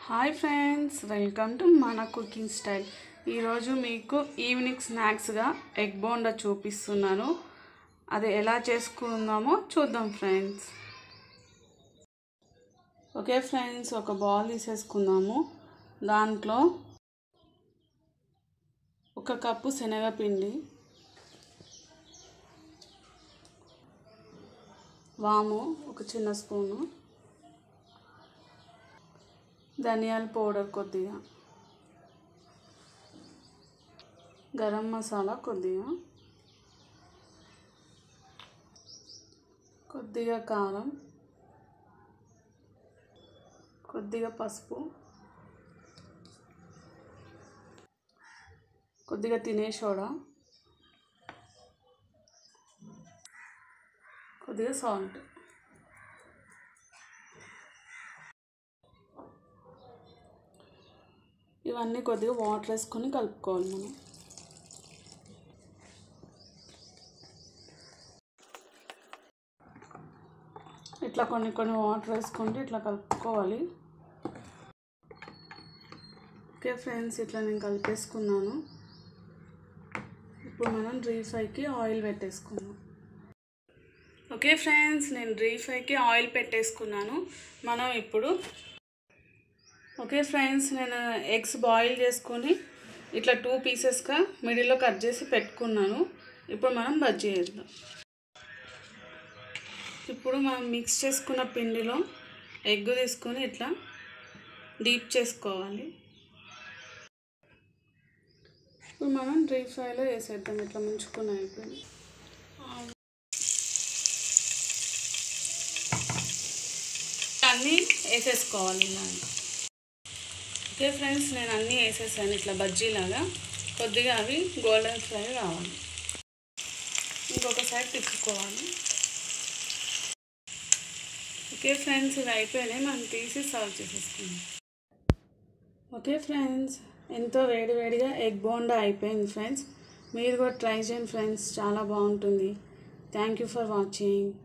hi friends welcome to మన cooking style ఈరోజు మీకు ఈవినింగ్ స్నాక్స్గా ఎగ్ బోండా చూపిస్తున్నాను అది ఎలా చేసుకుందామో చూద్దాం ఫ్రెండ్స్ ఓకే ఫ్రెండ్స్ ఒక బౌల్ తీసేసుకుందాము దాంట్లో ఒక కప్పు శనగపిండి వాము ఒక చిన్న స్పూను ధనియాల పౌడర్ కొద్దిగా గరం మసాలా కొద్దిగా కొద్దిగా కారం కొద్దిగా పసుపు కొద్దిగా తినే సోడా కొద్దిగా సాల్ట్ ఇవన్నీ కొద్దిగా వాటర్ వేసుకొని కలుపుకోవాలి మనం ఇట్లా కొన్ని కొన్ని వాటర్ వేసుకుంటే ఇట్లా కలుపుకోవాలి ఓకే ఫ్రెండ్స్ ఇట్లా నేను కలిపేసుకున్నాను ఇప్పుడు మనం డ్రీ ఫ్రైకి ఆయిల్ పెట్టేసుకుందాం ఓకే ఫ్రెండ్స్ నేను డ్రీ ఫ్రైకి ఆయిల్ పెట్టేసుకున్నాను మనం ఇప్పుడు ఓకే ఫ్రెండ్స్ నేను ఎగ్స్ బాయిల్ చేసుకొని ఇట్లా టూ పీసెస్గా మిడిల్లో కట్ చేసి పెట్టుకున్నాను ఇప్పుడు మనం బజ్జీ చేద్దాం ఇప్పుడు మనం మిక్స్ చేసుకున్న పిండిలో ఎగ్ తీసుకొని ఇట్లా డీప్ చేసుకోవాలి ఇప్పుడు మనం డ్రీ ఫ్రైలో వేసేద్దాం ఇట్లా ముంచుకున్న అయిపోయింది అన్నీ వేసేసుకోవాలి ఇలా ఓకే ఫ్రెండ్స్ నేను అన్నీ వేసేసాను ఇట్లా బజ్జీలాగా కొద్దిగా అవి గోల్డెన్ ఫ్రై రావాలి ఇంకొక సైడ్ తిప్పుకోవాలి ఓకే ఫ్రెండ్స్ ఇవి అయిపోయినాయి మనం తీసి సర్వ్ చేసేసుకుందాం ఓకే ఫ్రెండ్స్ ఎంతో వేడివేడిగా ఎగ్ బోండా అయిపోయింది ఫ్రెండ్స్ మీరు కూడా ట్రై చేయండి ఫ్రెండ్స్ చాలా బాగుంటుంది థ్యాంక్ యూ ఫర్ వాచింగ్